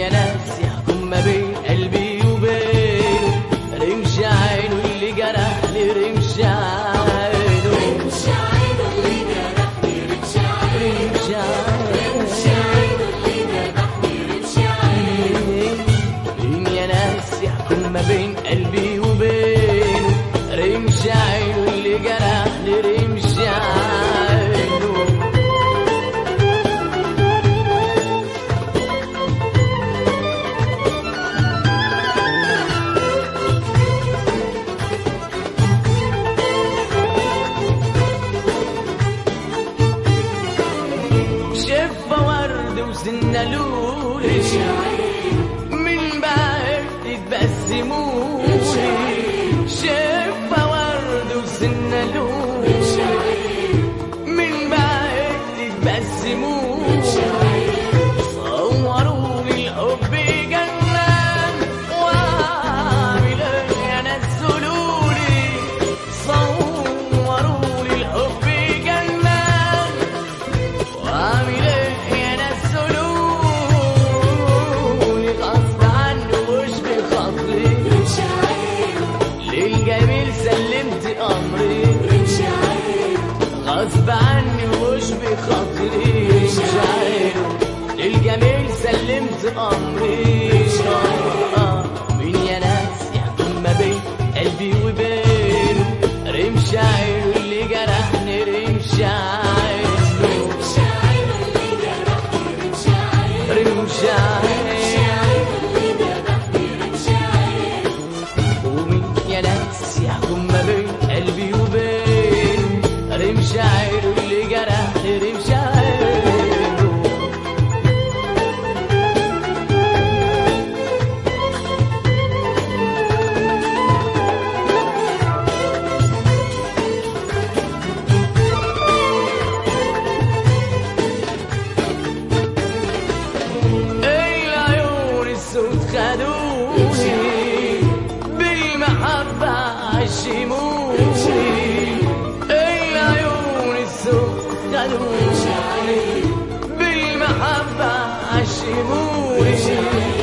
يا ناس يحكم ما بين قلبي وبينه رمش عينه اللي جرحني رمش عينه رمش عينه اللي جرحني رمش عينه رمش رمش عينه عينه اللي جرحني رمش عينه مين يا ناس يحكم ما بين قلبي وبينه رمش عينه اللي جرحني رمش عينه شفة ورد وسنة لولي رمش عينه من بعد تبسموني شفة ورد وسنة لولي رمش عينه من بعد تبسموني رمش عينه صوروا لي الحب جنان واعمل ايه انا السلولي صوروا لي الحب جنان واعمل ايه انا السلولي غصب عني وش بخاطري رمش عينه للجميل سلمت امري رمش عينه غصب عني وش بخاطري مش عارف للجميل سلمت امري آه، مين يا ناس يحكم ما بين قلبي وبينه رمش عينه اللي جرحني رمش عينه رمش عينه اللي جرحني رمش عينه رمش رمش عينه عينه اللي جرحني رمش عينه ومين يا ناس يحكم ما بين قلبي وبينه رمش عينه اللي جرحني رمش عينه العيون السود خدوني بالمحبة عشموني العيون السود خدوني بالمحبة عشموني